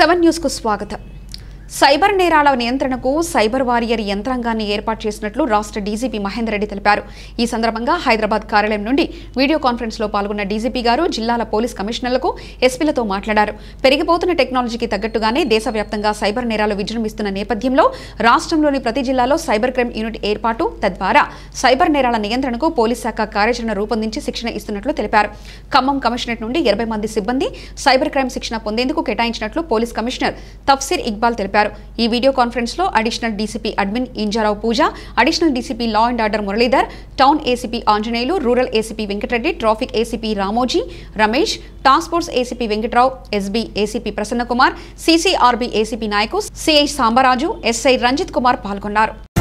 seven న్యూస్కు స్వాగతం cyber నేరాల నియంత్రణకు సైబర్ వారియర్ యంత్రాంగాన్ని ఏర్పాటు చేసినట్లు రాష్ట్ర డీజీపీ మహేందర్ రెడ్డి తెలిపారు ఈ సందర్భంగా హైదరాబాద్ కార్యాలయం నుండి వీడియో కాన్ఫరెన్స్లో పాల్గొన్న డీజీపీ గారు జిల్లాల పోలీస్ కమిషనర్లకు ఎస్పీలతో మాట్లాడారు పెరిగిపోతున్న టెక్నాలజీకి తగ్గట్టుగానే దేశవ్యాప్తంగా సైబర్ నేరాలు విజృంభిస్తున్న నేపథ్యంలో రాష్ట్రంలోని ప్రతి జిల్లాలో సైబర్ క్రైమ్ యూనిట్ ఏర్పాటు తద్వారా సైబర్ నేరాల నియంత్రణకు పోలీస్ శాఖ కార్యాచరణ రూపొందించి శిక్షణ ఇస్తున్నట్లు తెలిపారు ఖమ్మం కమిషనరేట్ నుండి ఇరవై మంది సిబ్బంది సైబర్ క్రైమ్ శిక్షణ పొందేందుకు కేటాయించినట్లు పోలీస్ కమిషనర్ తఫ్సీర్ ఇక్బాల్ తెలిపారు ఈ వీడియో కాన్ఫరెన్స్ లో additional DCP admin Injarao Pooja additional DCP law and order Muralidhar town ACP Anjaneyulu rural ACP Venkata Reddy traffic ACP Ramoji Ramesh task force ACP Venkatrao SB ACP Prasannakumar CCRB ACP Nayak CI Sambaraju SI Ranjith Kumar పాల్గొన్నారు